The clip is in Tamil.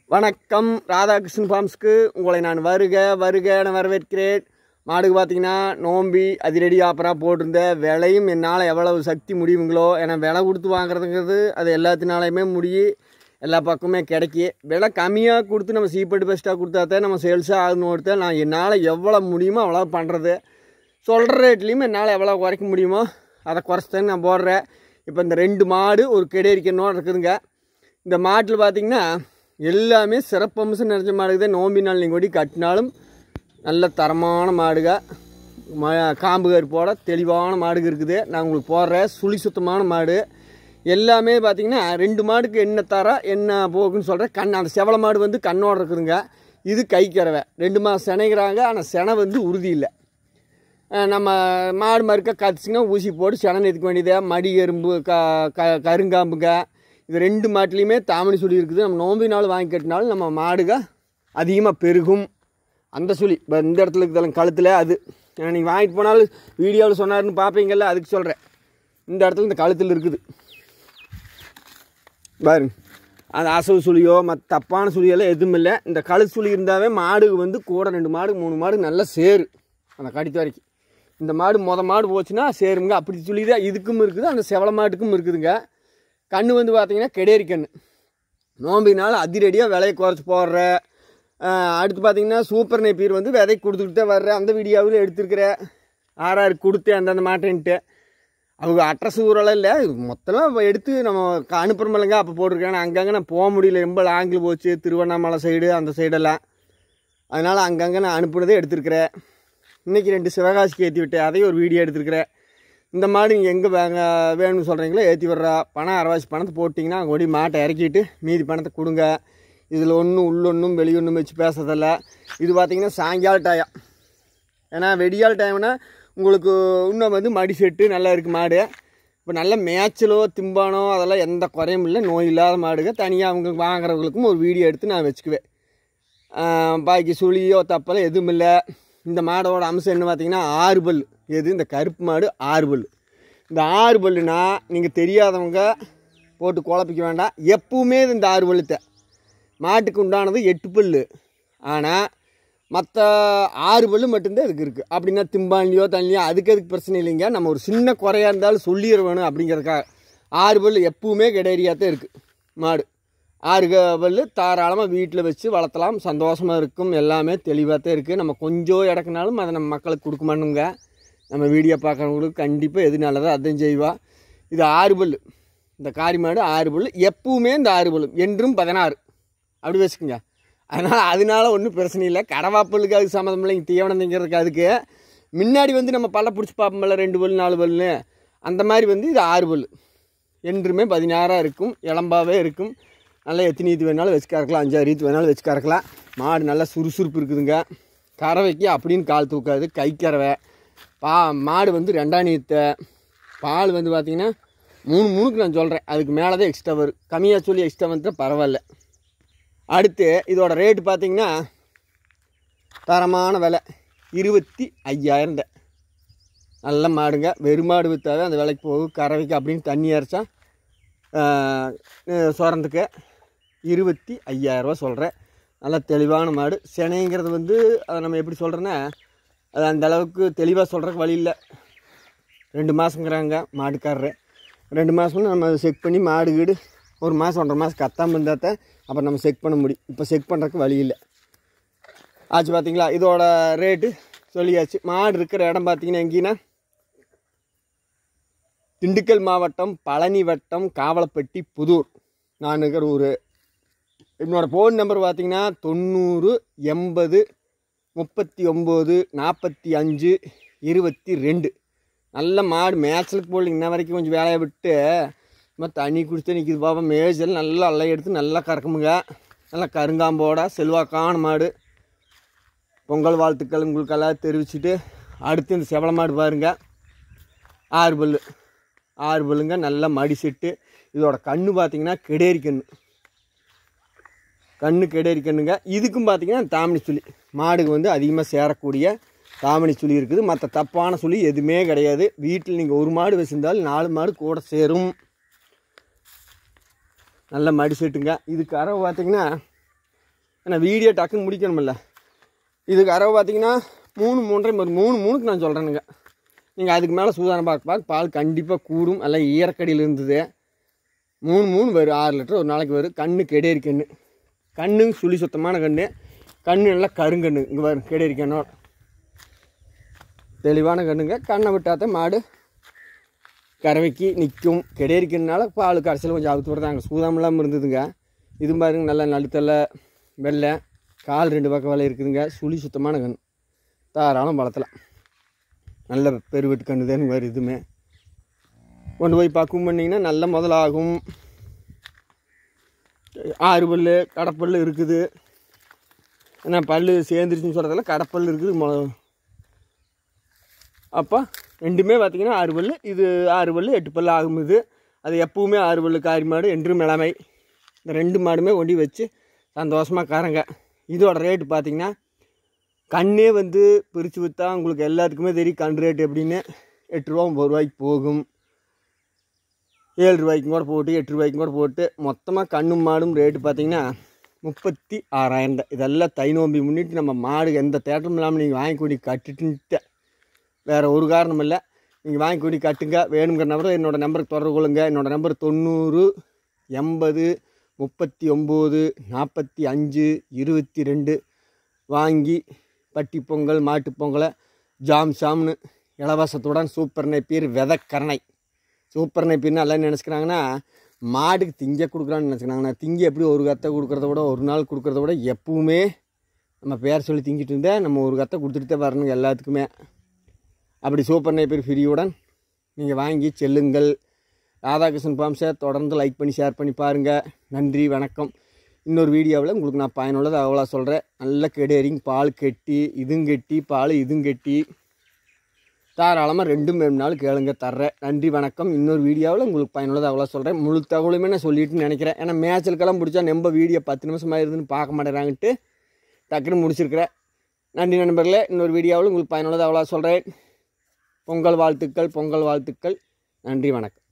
வணக்கம் ராதாகிருஷ்ணன் ஃபார்ம்ஸ்க்கு உங்களை நான் வருக வருக என வரவேற்கிறேன் மாடுக்கு பார்த்தீங்கன்னா நோம்பி அதிரடி ஆப்பராக போட்டிருந்த விலையும் என்னால் எவ்வளவு சக்தி முடியுங்களோ ஏன்னா விலை கொடுத்து வாங்குறதுங்கிறது அது எல்லாத்தினாலையுமே முடியு எல்லா பக்கமே கிடைக்கி விலை கம்மியாக கொடுத்து நம்ம சீப்பட்டு பெஸ்ட்டாக கொடுத்தா தான் நம்ம சேல்ஸாக ஆகணும் கொடுத்தா நான் என்னால் எவ்வளோ முடியுமோ அவ்வளோ பண்ணுறது சொல்கிற ரேட்லேயும் என்னால் எவ்வளோ குறைக்க முடியுமோ அதை குறைச்சிதான் நான் போடுறேன் இப்போ இந்த ரெண்டு மாடு ஒரு கெடேரிக்கனோட இருக்குதுங்க இந்த மாட்டில் பார்த்தீங்கன்னா எல்லாமே சிறப்பம்சம் நிறைஞ்ச மாடுக்கு தான் நோம்பி நாள் நீங்கள் கொடி கட்டினாலும் நல்ல தரமான மாடுக ம காம்பு கருப்போட தெளிவான மாடுக இருக்குது நான் உங்களுக்கு போடுறேன் சுழி சுத்தமான மாடு எல்லாமே பார்த்தீங்கன்னா ரெண்டு மாடுக்கு என்ன தர என்ன போகுன்னு சொல்கிறேன் கண் அந்த செவல மாடு வந்து கண்ணோட இருக்குதுங்க இது கை கறவை ரெண்டு மாதம் செனைகிறாங்க ஆனால் செனை வந்து உறுதி இல்லை அஹ் நம்ம மாடு மறுக்க கத்துச்சுன்னா ஊசி போட்டு செனை நிறுத்த வேண்டியது மடி எறும்பு க க கருங்காம்புங்க இது ரெண்டு மாட்டிலையுமே தாமணி சுழி இருக்குது நம்ம நோம்பி நாள் வாங்கி கட்டினாலும் நம்ம மாடுக அதிகமாக பெருகும் அந்த சுழி இப்போ இந்த இடத்துல இருக்குதெல்லாம் கழுத்தில் அது நீங்கள் வாங்கிட்டு போனாலும் வீடியோவில் சொன்னாருன்னு பார்ப்பீங்கல்ல அதுக்கு சொல்கிறேன் இந்த இடத்துல இந்த கழுத்தில் இருக்குது பாருங்க அந்த அசவு சுழியோ மற்ற தப்பான சுழியெல்லாம் எதுவும் இல்லை இந்த கழுத்து சுழி இருந்தாவே மாடுக்கு வந்து கூட ரெண்டு மாடு மூணு மாடு நல்லா சேரு அந்த கடித்து வரைக்கும் இந்த மாடு மொத மாடு போச்சுன்னா சேருங்க அப்படி சொல்லி தான் இதுக்கும் இருக்குது அந்த செவல மாட்டுக்கும் இருக்குதுங்க கண்ணு வந்து பார்த்தீங்கன்னா கெடேரி கண்ணு நோம்பினால அதிரடியாக விலையை குறைச்சி போடுற அஹ், அடுத்து பார்த்தீங்கன்னா சூப்பர் நெப்பீர் வந்து விதை கொடுத்துக்கிட்டே வர்ற அந்த வீடியோவில் எடுத்திருக்கிறேன் ஆறாறு கொடுத்து அந்தந்த மாட்டேன்ட்டு அவங்க அட்ரஸ் ஊரெல்லாம் இல்லை மொத்தமாக எடுத்து நம்ம க- அனுப்புறோமில்லங்க அப்போ போட்டிருக்கேன் அங்கங்கே நான் போக முடியல ரொம்ப லாங்கில் போச்சு திருவண்ணாமலை சைடு அந்த சைடெல்லாம் அதனால் அங்கங்கே நான் அனுப்புனதே எடுத்திருக்கிறேன் இன்றைக்கி ரெண்டு சிவகாசிக்கு ஏற்றி விட்டேன் அதையும் ஒரு வீடியோ எடுத்திருக்கிறேன் இந்த மாடு நீங்கள் எங்கே வேங்க வேணும்னு சொல்கிறீங்களோ ஏற்றி விட்றா பணம் அரைவாசி பணத்தை போட்டிங்கன்னா அங்கே ஓடி மாட்டை இறக்கிட்டு மீதி பணத்தை கொடுங்க இதில் ஒன்றும் உள்ளொன்றும் வெளியொன்றும் வச்சு பேசுறதில்ல இது பார்த்தீங்கன்னா சாயங்கால டயம் ஏன்னா வெடியால் டைம்னா உங்களுக்கு இன்னும் வந்து மடி செட்டு நல்லா இருக்குது மாடு இப்போ நல்ல மேய்ச்சலோ திம்பானோ அதெல்லாம் எந்த குறையும் இல்லை நோய் இல்லாத மாடுங்க தனியாக அவங்க வாங்குறவங்களுக்கும் ஒரு வீடியோ எடுத்து நான் வச்சுக்குவேன் ஆஹ் பாக்கி சுழியோ தப்பலோ எதுவும் இல்லை இந்த மாடோட அம்சம் என்ன பார்த்தீங்கன்னா ஆறு பல் எது இந்த கருப்பு மாடு ஆறு பல் இந்த ஆறு பல்லுனா நீங்கள் தெரியாதவங்க போட்டு குழப்பிக்க வேண்டாம் எப்பவுமே இது இந்த ஆறு பல்லுத்தை மாட்டுக்கு உண்டானது எட்டு பல்லு ஆனால் மற்ற ஆறு பல்லு மட்டும்தான் இதுக்கு இருக்குது அப்படின்னா திம்பாண்டியோ தண்ணியோ அதுக்கு அதுக்கு பிரச்சனை இல்லைங்க நம்ம ஒரு சின்ன குறையாக இருந்தாலும் சொல்லிட வேணும் அப்படிங்கிறதுக்காக ஆறு பல்லு எப்பவுமே கிடையாரியாக தான் இருக்குது மாடு ஆறு க- பல்லு தாராளமாக வீட்டில் வச்சு வளர்த்தலாம் சந்தோஷமாக இருக்கும் எல்லாமே தெளிவாக தான் இருக்குது நம்ம கொஞ்சம் இடக்குனாலும் அதை நம்ம மக்களுக்கு கொடுக்க மாட்டோங்க நம்ம வீடியோ பார்க்குறவங்களுக்கு கண்டிப்பாக எது நல்லதோ அதையும் செய்வா இது ஆறு பல்லு இந்த காரி மாடு ஆறு பல்லு எப்பவுமே இந்த ஆறு பல்லு என்றும் பதினாறு அப்படி வச்சுக்கோங்க அதனால் அதனால ஒன்றும் பிரச்சனை இல்லை கடவாப்பல்லுக்கு அதுக்கு சம்மந்தம் இல்லைங்க தீவனம் திங்கிறதுக்கு அதுக்கு முன்னாடி வந்து நம்ம பல்ல பிடிச்சி பார்ப்போம்ல ரெண்டு பல்லு நாலு பல்லு அந்த மாதிரி வந்து இது ஆறு பல்லு என்றுமே பதினாறாக இருக்கும் இளம்பாவே இருக்கும் நல்லா எத்தனை ஈத்து வேணாலும் வச்சு கறக்கலாம் அஞ்சாறு ஈத்து வேணாலும் வச்சு கறக்கலாம் மாடு நல்லா சுறுசுறுப்பு இருக்குதுங்க கறவைக்கு அப்படின்னு கால் தூக்காது கை கறவை பா மாடு வந்து ரெண்டாம் நீத்த பால் வந்து பார்த்திங்கன்னா மூணு மூணுக்கு நான் சொல்கிறேன் அதுக்கு மேலே தான் எக்ஸ்ட்ரா வரும் கம்மியாக சொல்லி எக்ஸ்ட்ரா வந்துட்டு பரவாயில்ல அடுத்து இதோட ரேட்டு பார்த்தீங்கன்னா தரமான விலை இருபத்தி ஐயாயிரம் தான் நல்ல மாடுங்க வெறும் மாடு விற்றாவே அந்த விலைக்கு போகும் கறவைக்கு அப்படின்னு தண்ணி அரைச்சா சொரந்துக்கு இருபத்தி ஐயாயிரரூவா சொல்கிறேன் நல்ல தெளிவான மாடு சினைங்கிறது வந்து அதை நம்ம எப்படி சொல்கிறேன்னா அது அந்த அளவுக்கு தெளிவாக சொல்கிறக்கு வழி இல்லை ரெண்டு மாதங்கிறாங்க மாடுக்காரரு ரெண்டு மாதம்னு நம்ம செக் பண்ணி மாடு வீடு ஒரு மாதம் ஒன்றரை மாதம் கத்தாமல் இருந்தால் தான் அப்புறம் நம்ம செக் பண்ண முடியும் இப்போ செக் பண்ணுறதுக்கு வழி இல்லை ஆச்சு பார்த்தீங்களா இதோட ரேட்டு சொல்லியாச்சு மாடு இருக்கிற இடம் பார்த்தீங்கன்னா எங்கேன்னா திண்டுக்கல் மாவட்டம் பழனி வட்டம் காவலப்பட்டி புதூர் நான் இருக்கிற ஊர் என்னோடய ஃபோன் நம்பர் பார்த்தீங்கன்னா தொண்ணூறு எண்பது முப்பத்தி ஒம்பது நாற்பத்தி அஞ்சு இருபத்தி ரெண்டு நல்ல மாடு மேட்சலுக்கு போடல இன்ன வரைக்கும் கொஞ்சம் வேலையை விட்டு சும்மா தண்ணி குடிச்சு நிற்கிது பாப்பா மேய்ச்சல் நல்லா அலை எடுத்து நல்லா கறக்குமுங்க நல்லா கருங்காம்போட செல்வாக்கான மாடு பொங்கல் வாழ்த்துக்கள் உங்களுக்கெல்லாம் தெரிவிச்சுட்டு அடுத்து இந்த செவல மாடு பாருங்க ஆறு பல்லு ஆறு பல்லுங்க நல்லா மடி செட்டு இதோட கண்ணு பார்த்தீங்கன்னா கெடேரி கண்ணு கண்ணு கெடேரி கண்ணுங்க இதுக்கும் பார்த்தீங்கன்னா தாமணி சுழி மாடுக்கு வந்து அதிகமாக சேரக்கூடிய தாமணி சுழி இருக்குது மற்ற தப்பான சுழி எதுவுமே கிடையாது வீட்டில் நீங்கள் ஒரு மாடு வச்சுருந்தாலும் நாலு மாடு கூட சேரும் நல்ல மடி செட்டுங்க இது கறவை பார்த்தீங்கன்னா ஏன்னா வீடியோ டக்குன்னு முடிக்கணுமில்ல இதுக்கு அரவை பார்த்தீங்கன்னா மூணு மூன்றரை ஒரு மூணு மூணுக்கு நான் சொல்கிறேனுங்க நீங்கள் அதுக்கு மேலே சூதானம் பார்க்க பார்க்க பால் கண்டிப்பாக கூடும் எல்லாம் ஈரக்கடியில் இருந்தது மூணு மூணு வரும் ஆறு லிட்டர் ஒரு நாளைக்கு வரும் கண்ணு கெடேரி கண்ணு கண்ணு சுழி சுத்தமான கண்ணு கண்ணு நல்லா கருங்கண்ணு இங்கே வரும் கெடேரி கண்ணோட தெளிவான கண்ணுங்க கண்ணை விட்டாதான் மாடு கறவைக்கு நிற்கும் கெடேரிக்கனால பால் கடைசியில் கொஞ்சம் அவுத்து விடுறாங்க சூதாம் இல்லாமல் இருந்ததுங்க இது பாருங்க நல்லா நடுத்தல வெள்ளை கால் ரெண்டு பக்கம் வேலை இருக்குதுங்க சுழி சுத்தமான கண் தாராளம் வளர்த்தலாம் நல்ல பெருவெட்டு கண்ணு தான் வேறு இதுவுமே கொண்டு போய் பக்குவம் பண்ணிங்கன்னா நல்ல முதலாகும் ஆறு பல் கடப்பல் இருக்குது ஏன்னா பல் சேர்ந்துருச்சுன்னு சொல்கிறதால கடப்பல் இருக்குது மொ அப்போ ரெண்டுமே பார்த்தீங்கன்னா ஆறு பல் இது ஆறு பல் எட்டு பல் ஆகும் இது அது எப்பவுமே ஆறு பல் காரி மாடு என்றும் இளமை இந்த ரெண்டு மாடுமே கொண்டு வச்சு சந்தோஷமாக கறங்க இதோட ரேட்டு பார்த்தீங்கன்னா கண்ணே வந்து பிரித்து விற்றா உங்களுக்கு எல்லாத்துக்குமே தெரியும் கண் ரேட் எப்படின்னு எட்டு ரூபா ஒம்பது ரூபாய்க்கு போகும் ஏழு ரூபாய்க்கும் கூட போட்டு எட்டு ரூபாய்க்கும் கூட போட்டு மொத்தமாக கண்ணும் மாடும் ரேட்டு பார்த்தீங்கன்னா முப்பத்தி ஆறாயிரம் தான் இதெல்லாம் தை நோம்பி முன்னிட்டு நம்ம மாடு எந்த தேட்டரும் இல்லாமல் நீங்கள் வாங்கி கூடி கட்டிட்டு வேறு ஒரு காரணம் இல்லை நீங்கள் வாங்கி கூடி கட்டுங்க வேணுங்கிற நம்பர் என்னோடய நம்பருக்கு தொடர்பு கொள்ளுங்க என்னோடய நம்பர் தொண்ணூறு எண்பது முப்பத்தி ஒம்பது நாற்பத்தி அஞ்சு இருபத்தி ரெண்டு வாங்கி பட்டி பொங்கல் மாட்டு பொங்கலை ஜாம் சாம்னு இலவசத்துடன் சூப்பர் நெப்பீர் விதக்கரணை சூப்பர் நெப்பீர்னு எல்லாம் நினச்சிக்கிறாங்கன்னா மாட்டுக்கு திங்க கொடுக்குறான்னு நினச்சிக்கிறாங்கன்னா திங்க எப்படி ஒரு கத்தை கொடுக்குறத விட ஒரு நாள் கொடுக்குறத விட எப்பவுமே நம்ம பேர் சொல்லி திங்கிட்டு இருந்தால் நம்ம ஒரு கத்தை கொடுத்துட்டு தான் வரணுங்க எல்லாத்துக்குமே அப்படி சூப்பர் நெப்பீர் ஃப்ரீயுடன் நீங்கள் வாங்கி செல்லுங்கள் ராதாகிருஷ்ணன் பாம்ஸை தொடர்ந்து லைக் பண்ணி ஷேர் பண்ணி பாருங்கள் நன்றி வணக்கம் இன்னொரு வீடியோவில் உங்களுக்கு நான் பயனுள்ளது அவ்வளோ சொல்கிறேன் நல்ல கெடேரிங் பால் கெட்டி இதுவும் கெட்டி பால் இதுவும் கெட்டி தாராளமாக ரெண்டும் வேணும்னாலும் கேளுங்க தர்றேன் நன்றி வணக்கம் இன்னொரு வீடியோவில் உங்களுக்கு பயனுள்ளது அவ்வளோ சொல்கிறேன் முழு தகவலுமே நான் சொல்லிட்டு நினைக்கிறேன் ஏன்னா மேட்சுக்கெல்லாம் பிடிச்சா நம்ப வீடியோ பத்து நிமிஷம் ஆயிருதுன்னு பார்க்க மாட்டேறாங்கன்ட்டு டக்குன்னு முடிச்சிருக்கிறேன் நன்றி நண்பர்களே இன்னொரு வீடியோவில் உங்களுக்கு பயனுள்ளது அவ்வளோ சொல்கிறேன் பொங்கல் வாழ்த்துக்கள் பொங்கல் வாழ்த்துக்கள் நன்றி வணக்கம்